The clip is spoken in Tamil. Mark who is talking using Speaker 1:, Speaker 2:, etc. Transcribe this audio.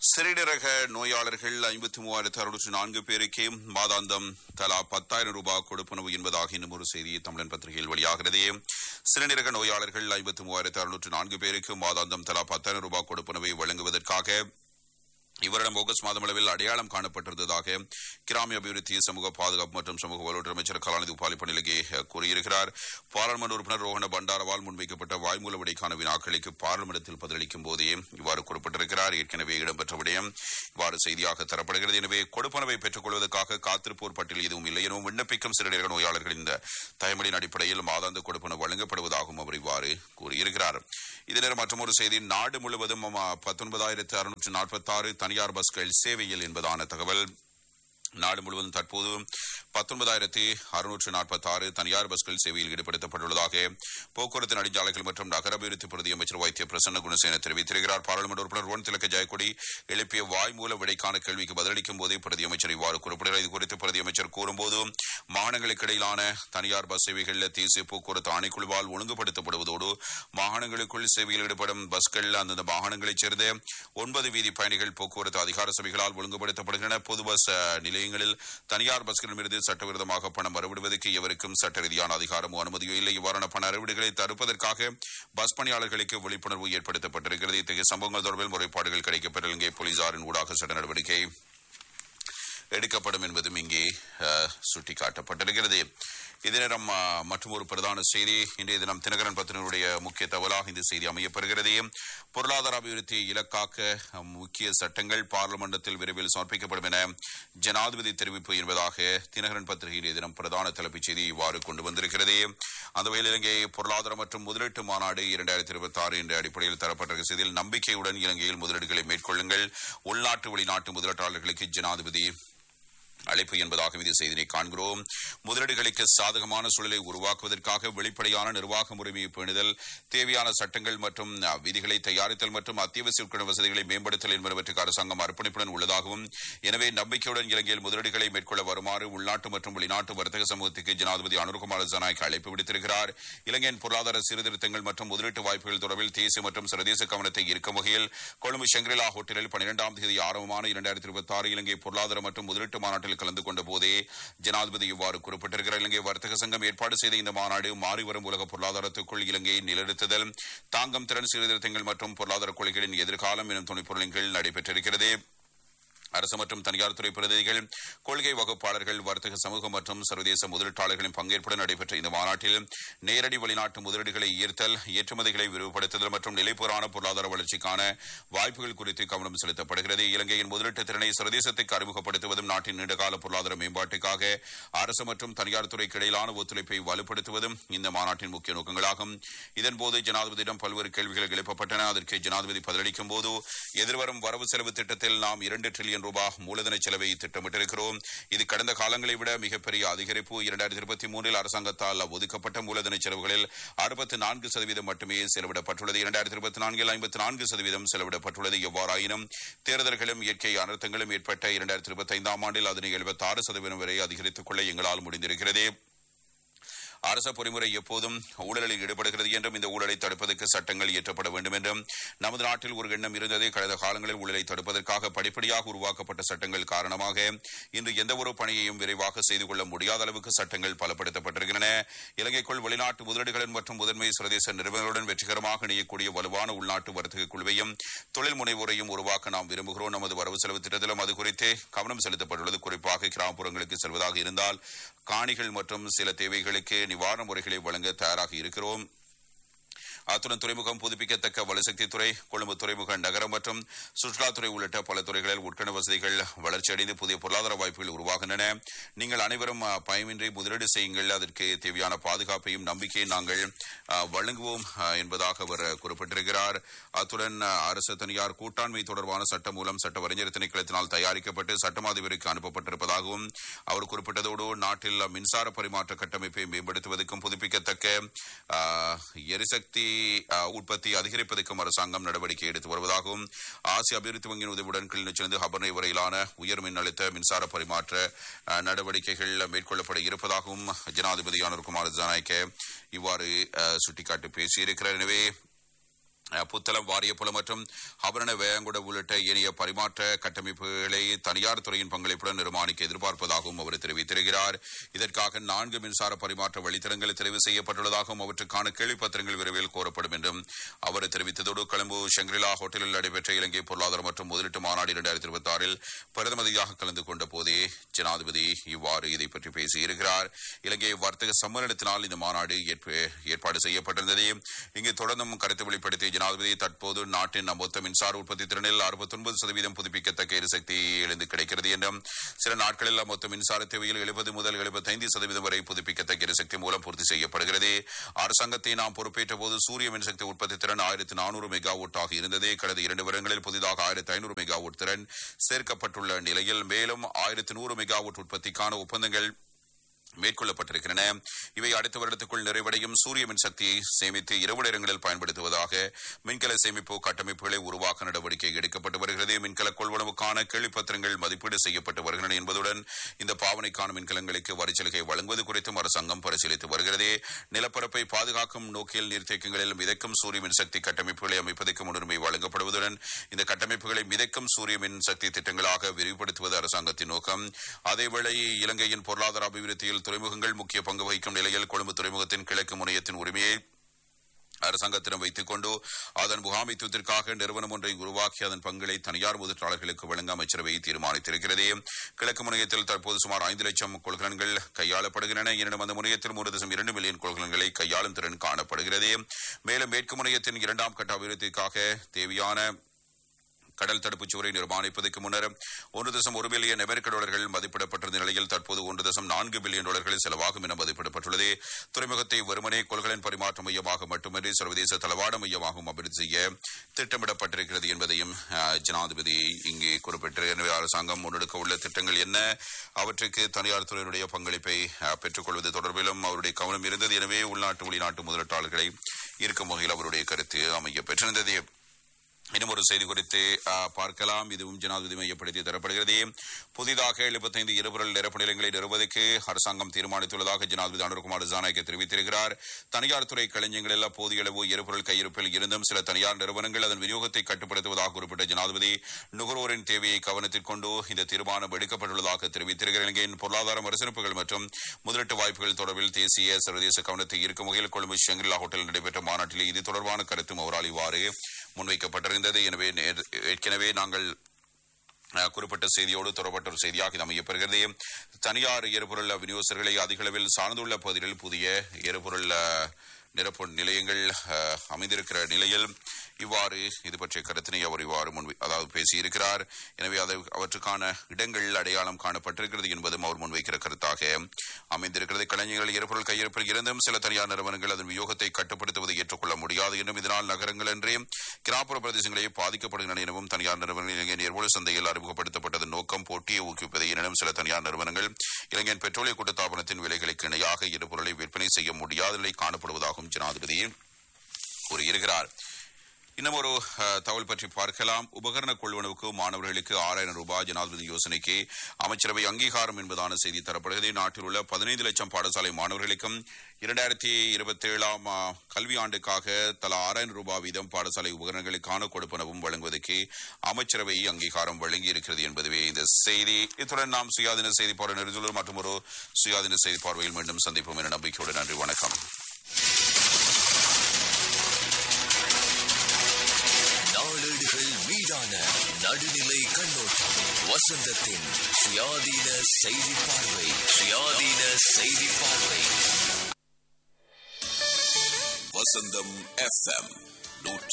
Speaker 1: சிறுநீரக நோயாளர்கள் ஐம்பத்தி மூவாயிரத்து அறுநூற்று நான்கு பேருக்கே மாதாந்தம் தலா பத்தாயிரம் ரூபாய் கொடுப்பனவு என்பதாக இன்னும் ஒரு செய்தி தமிழன் பத்திரிகையில் வெளியாகிறது சிறுநீரக நோயாளர்கள் ஐம்பத்தி மூவாயிரத்து அறுநூற்று நான்கு பேருக்கு மாதாந்தம் தலா பத்தாயிரம் ரூபாய் கொடுப்பனவை வழங்குவதற்காக இவரிடம் ஆகஸ்ட் மாதம் அளவில் அடையாளம் காணப்பட்டிருந்ததாக கிராமிய அபிவிருத்தி சமூக பாதுகாப்பு மற்றும் சமூக வலுவற்ற அமைச்சர் கலாநிதி உபாலி பணிலகே கூறியிருக்கிறார் பாராளுமன்ற உறுப்பினர் ரோஹண பண்டாரவால் முன்வைக்கப்பட்ட வாய்மூல விடைக்கான வினாக்களுக்கு பாராளுமன்றத்தில் பதிலளிக்கும் போதே இவ்வாறு குறிப்பிட்டிருக்கிறார் ஏற்கனவே இடம்பெற்ற விடயம் இவ்வாறு செய்தியாக தரப்படுகிறது எனவே கொடுப்பனவை பெற்றுக் கொள்வதற்காக காத்திருப்போர் பட்டியல் எதுவும் இல்லை எனவும் விண்ணப்பிக்கும் சிறுநீரக நோயாளர்கள் இந்த தயமலின் அடிப்படையில் மாதாந்த கொடுப்பனவு வழங்கப்படுவதாகவும் அவர் இவ்வாறு கூறியிருக்கிறார் இதனர் மற்றொரு செய்தி நாடு முழுவதும் பத்தொன்பதாயிரத்து அறுநூற்று நாற்பத்தி ஆறு தனியார் பஸ்கள் சேவையில் என்பதான தகவல் நாடு முழுவதும் தற்போது பத்தொன்பதாயிரத்தி அறுநூற்று நாற்பத்தி ஆறு தனியார் பஸ்கள் சேவையில் ஈடுபடுத்தப்பட்டுள்ளதாக போக்குவரத்து நெடுஞ்சாலைகள் மற்றும் நகர அபிவிருத்தி பிரதி அமைச்சர் வைத்திய பிரசன்ன குணசேன தெரிவித்திருக்கிறார் பாராளுமன்ற உறுப்பினர் ஒன் திலக்க ஜெயக்கொடி எழுப்பிய வாய்மூல விடைக்கான கேள்விக்கு பதிலளிக்கும் போதே பிரதி அமைச்சர் இவ்வாறு குறிப்பிடுகிறார் இது குறித்து பிரதி அமைச்சர் கூறும்போது மாகாணங்களுக்கு இடையிலான தனியார் பஸ் சேவைகளில் தேசிய போக்குவரத்து ஆணைக்குழுவால் ஒழுங்குபடுத்தப்படுவதோடு மாகாணங்களுக்குள் சேவையில் ஈடுபடும் பஸ்கள் அந்தந்த மாகாணங்களைச் சேர்ந்த ஒன்பது வீதி பயணிகள் போக்குவரத்து அதிகார சபைகளால் ஒழுங்குபடுத்தப்படுகின்றன பொது பஸ் நிலையங்களில் தனியார் பஸ்களிடமிருந்து சட்டவிரோதமாக பணம் அறவிடுவதற்கு எவருக்கும் சட்ட ரீதியான அதிகாரமோ அனுமதியோ இல்லை இவ்வாறான பண அறவீடுகளை தடுப்பதற்காக பஸ் பணியாளர்களுக்கு விழிப்புணர்வு ஏற்படுத்தப்பட்டிருக்கிறது இத்தகைய சம்பவங்கள் தொடர்பில் முறைப்பாடுகள் கிடைக்கப்பெற்ற இலங்கை போலீசாரின் ஊடாக சட்ட நடவடிக்கை எடுக்கப்படும் என்பதும் இங்கே சுட்டிக்காட்டப்பட்டிருக்கிறது இதே நேரம் மற்றும் ஒரு பிரதான செய்தி இன்றைய தினம் தினகரன் பத்தினுடைய முக்கிய தகவலாக இந்த செய்தி அமையப்பெறுகிறது பொருளாதார அபிவிருத்தி இலக்காக்க முக்கிய சட்டங்கள் பார்லிமெண்டத்தில் விரைவில் சமர்ப்பிக்கப்படும் என ஜனாதிபதி தெரிவிப்பு என்பதாக தினகரன் பத்திரிகை இன்றைய தினம் பிரதான தலைப்புச் செய்தி இவ்வாறு கொண்டு வந்திருக்கிறது அந்த வகையில் இலங்கை பொருளாதார மற்றும் முதலீட்டு மாநாடு இரண்டாயிரத்தி இருபத்தி ஆறு என்ற அடிப்படையில் தரப்பட்ட செய்தியில் நம்பிக்கையுடன் இலங்கையில் முதலீடுகளை மேற்கொள்ளுங்கள் உள்நாட்டு வெளிநாட்டு முதலீட்டாளர்களுக்கு ஜனாதிபதி அழைப்பு என்பதாக இந்த செய்தியை காண்கிறோம் முதலீடுகளுக்கு சாதகமான சூழலை உருவாக்குவதற்காக வெளிப்படையான நிர்வாக முறைமையை பேணுதல் தேவையான சட்டங்கள் மற்றும் விதிகளை தயாரித்தல் மற்றும் அத்தியாவசிய வசதிகளை மேம்படுத்தல் என்பவற்றுக்கு அரசாங்கம் அர்ப்பணிப்புடன் உள்ளதாகவும் எனவே நம்பிக்கையுடன் இலங்கையில் முதலீடுகளை மேற்கொள்ள வருமாறு உள்நாட்டு மற்றும் வெளிநாட்டு வர்த்தக சமூகத்துக்கு ஜனாதிபதி அனுர்குமார் ஜனாய்க்கு அழைப்பு விடுத்திருக்கிறார் இலங்கையின் பொருளாதார சீர்திருத்தங்கள் மற்றும் முதலீட்டு வாய்ப்புகள் தொடர்பில் தேசிய மற்றும் சர்வதேச கவனத்தை ஈர்க்கும் வகையில் கொழும்பு ஷங்கிரிலா ஹோட்டலில் பனிரெண்டாம் தேதி ஆரம்பமான இரண்டாயிரத்தி இருபத்தி ஆறு இலங்கை பொருளாதார மற்றும் முதலீட்டு மாநாட்டில் கலந்து கொண்ட போதே ஜனாதிபதி இவ்வாறு குறிப்பிட்டிருக்கிறார் இலங்கை வர்த்தக சங்கம் ஏற்பாடு செய்த இந்த மாநாடு மாறிவரும் உலக பொருளாதாரத்துக்குள் இலங்கையை நிலைநிறுத்துதல் தாங்கும் திறன் சீர்திருத்தங்கள் மற்றும் பொருளாதார கொள்கைகளின் எதிர்காலம் எனும் துணைப்பொருளின் கீழ் நடைபெற்றிருக்கிறது அரசு மற்றும் தனியார் துறை பிரதிநிதிகள் கொள்கை வகுப்பாளர்கள் வர்த்தக சமூகம் மற்றும் சர்வதேச முதலீட்டாளர்களின் பங்கேற்புடன் நடைபெற்ற இந்த மாநாட்டில் நேரடி வெளிநாட்டு முதலீடுகளை ஈர்த்தல் ஏற்றுமதிகளை விரிவுபடுத்துதல் மற்றும் நிலைப்புறான பொருளாதார வளர்ச்சிக்கான வாய்ப்புகள் குறித்து கவனம் செலுத்தப்படுகிறது இலங்கையின் முதலீட்டு திறனை சர்வதேசத்துக்கு அறிமுகப்படுத்துவதும் நாட்டின் நீண்டகால பொருளாதார மேம்பாட்டுக்காக அரசு மற்றும் தனியார் துறைக்கு இடையிலான ஒத்துழைப்பை வலுப்படுத்துவதும் இந்த மாநாட்டின் முக்கிய நோக்கங்களாகும் இதன்போது ஜனாதிபதியிடம் பல்வேறு கேள்விகள் எழுப்பப்பட்டன அதற்கு ஜனாதிபதி பதிலளிக்கும் போது எதிர்வரும் வரவு செலவு திட்டத்தில் நாம் இரண்டு டிரில்லியன் ரூபாய் மூலதன செலவை திட்டமிட்டிருக்கிறோம் இது கடந்த காலங்களை விட மிகப்பெரிய அதிகரிப்பு இரண்டாயிரத்தி இருபத்தி மூன்றில் அரசாங்கத்தால் ஒதுக்கப்பட்ட மூலதன செலவுகளில் அறுபத்தி நான்கு சதவீதம் மட்டுமே செலவிடப்பட்டுள்ளது இரண்டாயிரத்தி இருபத்தி நான்கில் ஐம்பத்தி நான்கு சதவீதம் செலவிடப்பட்டுள்ளது எவ்வாறாயினும் தேர்தல்களும் இயற்கை அனர்த்தங்களும் ஏற்பட்ட இரண்டாயிரத்தி இருபத்தி ஐந்தாம் ஆண்டில் அதனை எழுபத்தி ஆறு சதவீதம் வரை அதிகரித்துக் கொள்ள எங்களால் முடிந்திருக்கிறது அரச பொறிமுறை எப்போதும் ஊழலில் ஈடுபடுகிறது என்றும் இந்த ஊழலை தடுப்பதற்கு சட்டங்கள் இயற்றப்பட வேண்டும் என்றும் நமது நாட்டில் ஒரு எண்ணம் இருந்தது கடந்த காலங்களில் ஊழலை தடுப்பதற்காக படிப்படியாக உருவாக்கப்பட்ட சட்டங்கள் காரணமாக இன்று எந்த ஒரு பணியையும் விரைவாக செய்து கொள்ள முடியாத அளவுக்கு சட்டங்கள் பலப்படுத்தப்பட்டிருக்கின்றன இலங்கைக்குள் வெளிநாட்டு முதலீடுகள் மற்றும் முதன்மை சர்வதேச நிறுவனங்களுடன் வெற்றிகரமாக இணையக்கூடிய வலுவான உள்நாட்டு வர்த்தக குழுவையும் தொழில் முனைவோரையும் உருவாக்க நாம் விரும்புகிறோம் நமது வரவு செலவு திட்டத்திலும் அது குறித்து கவனம் செலுத்தப்பட்டுள்ளது குறிப்பாக கிராமப்புறங்களுக்கு செல்வதாக இருந்தால் காணிகள் மற்றும் சில தேவைகளுக்கு நிவாரண முறைகளை வழங்க தயாராக இருக்கிறோம் அத்துடன் துறைமுகம் புதுப்பிக்கத்தக்க வலுசக்தி துறை கொழும்பு துறைமுக நகரம் மற்றும் சுற்றுலாத்துறை உள்ளிட்ட பல துறைகளில் உட்கண வசதிகள் வளர்ச்சியடைந்து புதிய பொருளாதார வாய்ப்புகள் உருவாகின்றன நீங்கள் அனைவரும் பயமின்றி முதலீடு செய்யுங்கள் அதற்கு தேவையான பாதுகாப்பையும் நம்பிக்கையை நாங்கள் வழங்குவோம் என்பதாக அவர் குறிப்பிட்டிருக்கிறார் அத்துடன் அரசு தனியார் கூட்டாண்மை தொடர்பான சட்டம் மூலம் சட்ட வரைஞர் திணைக்களத்தினால் தயாரிக்கப்பட்டு சட்டமாதிபருக்கு அனுப்பப்பட்டிருப்பதாகவும் அவர் குறிப்பிட்டதோடு நாட்டில் மின்சார பரிமாற்ற கட்டமைப்பை மேம்படுத்துவதற்கும் புதுப்பிக்கத்தக்க எரிசக்தி உற்பத்தி அதிகரிப்பதற்கும் அரசாங்கம் நடவடிக்கை எடுத்து வருவதாகவும் ஆசிய அபிவிருத்தி வங்கியின் உதவியுடன் கிளிநொச்சிலிருந்து ஹபர்னை வரையிலான உயர் மின்னழுத்த மின்சார பரிமாற்ற நடவடிக்கைகள் மேற்கொள்ளப்பட இருப்பதாகவும் ஜனாதிபதி அனுர்குமார் ஜனநாயக்க இவ்வாறு சுட்டிக்காட்டி பேசியிருக்கிறார் எனவே அஹ், புத்தளம் வாரியப்புலம் மற்றும் ஆபரண வேயங்குட உள்ளிட்ட ஏனைய பரிமாற்ற கட்டமைப்புகளை தனியார் துறையின் பங்களிப்புடன் நிர்மாணிக்க எதிர்பார்ப்பதாகவும் அவர் தெரிவித்திருக்கிறார் இதற்காக நான்கு மின்சார பரிமாற்ற வழித்தடங்கள் தெரிவு செய்யப்பட்டுள்ளதாகவும் அவற்றுக்கான கேள்விப்பத்திரங்கள் விரைவில் கோரப்படும் என்றும் அவர் தெரிவித்ததோடு கொழும்பு ஷங்கிரிலா ஹோட்டலில் நடைபெற்ற இலங்கை பொருளாதார மற்றும் முதலீட்டு மாநாடு இரண்டாயிரத்தி இருபத்தி ஆறில் பிரதமதியாக கலந்து கொண்ட போதே ஜனாதிபதி இவ்வாறு இதை பற்றி பேசியிருக்கிறார் இலங்கை வர்த்தக சம்மேளனத்தினால் இந்த மாநாடு ஏற்ப- ஏற்பாடு செய்யப்பட்டிருந்தது இங்கு தொடர்ந்தும் கருத்து வெளிப்படுத்திய ஜனாதிபதி தற்போது நாட்டின் மொத்த மின்சார உற்பத்தி திறனில் அறுபத்தொன்பது சதவீதம் புதுப்பிக்கத்தக்க எரிசக்தி எழுந்து கிடைக்கிறது என்றும் சில நாட்களில் மொத்த மின்சார தேவையில் எழுபது முதல் எழுபத்தைந்து சதவீதம் வரை புதுப்பிக்கத்தக்க எரிசக்தி மூலம் பூர்த்தி செய்யப்படுகிறது அரசாங்கத்தை நாம் பொறுப்பேற்ற போது சூரிய மின்சக்தி உற்பத்தி திறன் ஆயிரத்தி நானூறு மெகாவாட் ஆக இருந்தது கடந்த இரண்டு வருடங்களில் புதிதாக ஆயிரத்தி ஐநூறு மெகாவாட் திறன் சேர்க்கப்பட்டுள்ள நிலையில் மேலும் ஆயிரத்தி நூறு மெகாவாட் உற்பத்திக்கான ஒப்பந்தங்கள் மேற்கொள்ளப்பட்டிருக்கின்றன இவை அடுத்த வருடத்துக்குள் நிறைவடையும் சூரிய மின்சக்தியை சேமித்து இரவு நேரங்களில் பயன்படுத்துவதாக மின்கல சேமிப்பு கட்டமைப்புகளை உருவாக்க நடவடிக்கை எடுக்கப்பட்டு வருகிறது மின்கல கொள்வனவுக்கான கேள்விப்பத்திரங்கள் மதிப்பீடு செய்யப்பட்டு வருகின்றன என்பதுடன் இந்த பாவனைக்கான மின்கலங்களுக்கு வரிச்சலுகை வழங்குவது குறித்தும் அரசாங்கம் பரிசீலித்து வருகிறது நிலப்பரப்பை பாதுகாக்கும் நோக்கில் நீர்த்தேக்கங்களில் மிதக்கும் சூரிய மின்சக்தி கட்டமைப்புகளை அமைப்பதற்கு முன்னுரிமை வழங்கப்படுவதுடன் இந்த கட்டமைப்புகளை மிதக்கும் சூரிய மின்சக்தி திட்டங்களாக விரிவுபடுத்துவது அரசாங்கத்தின் நோக்கம் அதேவேளை இலங்கையின் பொருளாதார அபிவிருத்தியில் துறைமுகங்கள் முக்கிய பங்கு வகிக்கும் நிலையில் கொழும்பு துறைமுகத்தின் கிழக்கு முனையத்தின் உரிமையை அரசாங்கத்திடம் வைத்துக் கொண்டு அதன் முகாமைத்துவத்திற்காக நிறுவனம் ஒன்றை உருவாக்கி அதன் பங்களை தனியார் முதலீட்டாளர்களுக்கு வழங்க அமைச்சரவை தீர்மானித்திருக்கிறது கிழக்கு முனையத்தில் தற்போது சுமார் ஐந்து லட்சம் கொள்கலன்கள் கையாளப்படுகின்றன எனினும் அந்த முனையத்தில் மூன்று தசம் இரண்டு மில்லியன் கொள்கலன்களை கையாளும் திறன் காணப்படுகிறது மேலும் மேற்கு முனையத்தின் இரண்டாம் கட்ட அபிவிருத்திக்காக தேவையான கடல் தடுப்புச் சுவரை நிர்மாணிப்பதற்கு முன்னர் ஒன்று தசம் ஒரு பில்லியன் அமெரிக்க டாலர்கள் மதிப்பிடப்பட்டிருந்த நிலையில் தற்போது ஒன்று தசம் நான்கு பில்லியன் டாலர்கள் செலவாகும் என மதிப்பிடப்பட்டுள்ளது துறைமுகத்தை வெறுமனே கொள்கலன் பரிமாற்ற மையமாக மட்டுமின்றி சர்வதேச தளவாட மையமாகவும் அபிவிருத்தி செய்ய திட்டமிடப்பட்டிருக்கிறது என்பதையும் அஹ், ஜனாதிபதி இங்கே குறிப்பிட்டு எனவே அரசாங்கம் முன்னெடுக்க உள்ள திட்டங்கள் என்ன அவற்றுக்கு தனியார் துறையினுடைய பங்களிப்பை அஹ், பெற்றுக்கொள்வது தொடர்பிலும் அவருடைய கவனம் இருந்தது எனவே உள்நாட்டு வெளிநாட்டு முதலீட்டாளர்களை ஈர்க்கும் வகையில் அவருடைய கருத்து அமைய பெற்றிருந்தது இன்னும் ஒரு செய்தி குறித்து ஆ, பார்க்கலாம் இதுவும் ஜனாதிபதி மையப்படுத்தி தரப்படுகிறது புதிதாக எழுபத்தைந்து இருபொருள் நிரப்பு நிலையங்களை நிறுவதற்கு அரசாங்கம் தீர்மானித்துள்ளதாக ஜனாதிபதி அனுர்குமார் ஜானாய்க்கு தெரிவித்திருக்கிறார் தனியார் துறை களஞ்சியங்களில் போதிய அளவு எரிபொருள் கையிருப்பில் இருந்தும் சில தனியார் நிறுவனங்கள் அதன் விநியோகத்தை கட்டுப்படுத்துவதாக குறிப்பிட்ட ஜனாதிபதி நுகர்வோரின் தேவையை கவனத்தில் கொண்டு இந்த தீர்மானம் எடுக்கப்பட்டுள்ளதாக தெரிவித்திருக்கிறார் இலங்கையின் பொருளாதார மறுசீரமைப்புகள் மற்றும் முதலீட்டு வாய்ப்புகள் தொடர்பில் தேசிய சர்வதேச கவனத்தை ஈர்க்கும் வகையில் கொழும்பு ஷங்கிலா ஹோட்டலில் நடைபெற்ற மாநாட்டில் இது தொடர்பான கருத்தும் அவரால் இவ்வாறு முன்வைக்கப்பட்டிருந்தது எனவே நேர்- ஏற்கனவே நாங்கள் அஹ், குறிப்பிட்ட செய்தியோடு தொடரப்பட்ட ஒரு செய்தியாக இது அமையப்பெறுகிறது தனியார் எரிபொருள் விநியோகஸ்தர்களை அதிக அளவில் சார்ந்துள்ள பகுதிகளில் புதிய எரிபொருள் அஹ், நிரப்பு நிலையங்கள் அஹ், அமைந்திருக்கிற நிலையில் இவ்வாறு இது பற்றிய கருத்தினை அவர் இவ்வாறு முன்வை அதாவது பேசியிருக்கிறார் எனவே அது அவற்றுக்கான இடங்கள் அடையாளம் காணப்பட்டிருக்கிறது என்பதும் அவர் முன்வைக்கிற கருத்தாக அமைந்திருக்கிறது கலைஞர்கள் எரிபொருள் கையிருப்பில் இருந்தும் சில தனியார் நிறுவனங்கள் அதன் வியோகத்தை கட்டுப்படுத்துவதை ஏற்றுக்கொள்ள முடியாது என்றும் இதனால் நகரங்கள் என்றே கிராப்புற பிரதேசங்களே பாதிக்கப்படுகின்றன எனவும் தனியார் நிறுவனங்கள் இலங்கையின் எரிபொருள் சந்தையில் அறிமுகப்படுத்தப்பட்டதன் நோக்கம் போட்டியை ஊக்குவிப்பதை எனினும் சில தனியார் நிறுவனங்கள் இலங்கையின் பெட்ரோலிய கூட்டுத்தாபனத்தின் விலைகளுக்கு இணையாக எரிபொருளை விற்பனை செய்ய முடியாத நிலை காணப்படுவதாகவும் ஜனாதிபதி கூறியிருக்கிறார் இன்னும் ஒரு அஹ், தகவல் பற்றி பார்க்கலாம் உபகரண கொள்வனவுக்கு மாணவர்களுக்கு ஆறாயிரம் ரூபாய் ஜனாதிபதி யோசனைக்கு அமைச்சரவை அங்கீகாரம் என்பதான செய்தி தரப்படுகிறது நாட்டில் உள்ள பதினைந்து லட்சம் பாடசாலை மாணவர்களுக்கும் இரண்டாயிரத்தி இருபத்தி ஏழாம் கல்வி ஆண்டுக்காக தலா ஆறாயிரம் ரூபாய் வீதம் பாடசாலை உபகரணங்களுக்கான கொடுப்பனவும் வழங்குவதற்கு அமைச்சரவை அங்கீகாரம் வழங்கி இருக்கிறது என்பதுவே இந்த செய்தி இத்துடன் நாம் சுயாதீன செய்தி பார்வை நெறிஞ்சுள்ளோம் மற்றும் ஒரு சுயாதீன செய்தி பார்வையில் மீண்டும் சந்திப்போம் என நம்பிக்கையோடு நன்றி வணக்கம்
Speaker 2: நாளேடுகள் மீதான நடுநிலை கண்ணோட்டம் வசந்தத்தின் சுயாதீன செய்தி பார்வை சுயாதீன செய்தி பார்வை வசந்தம் எஃப்எம் நூற்றி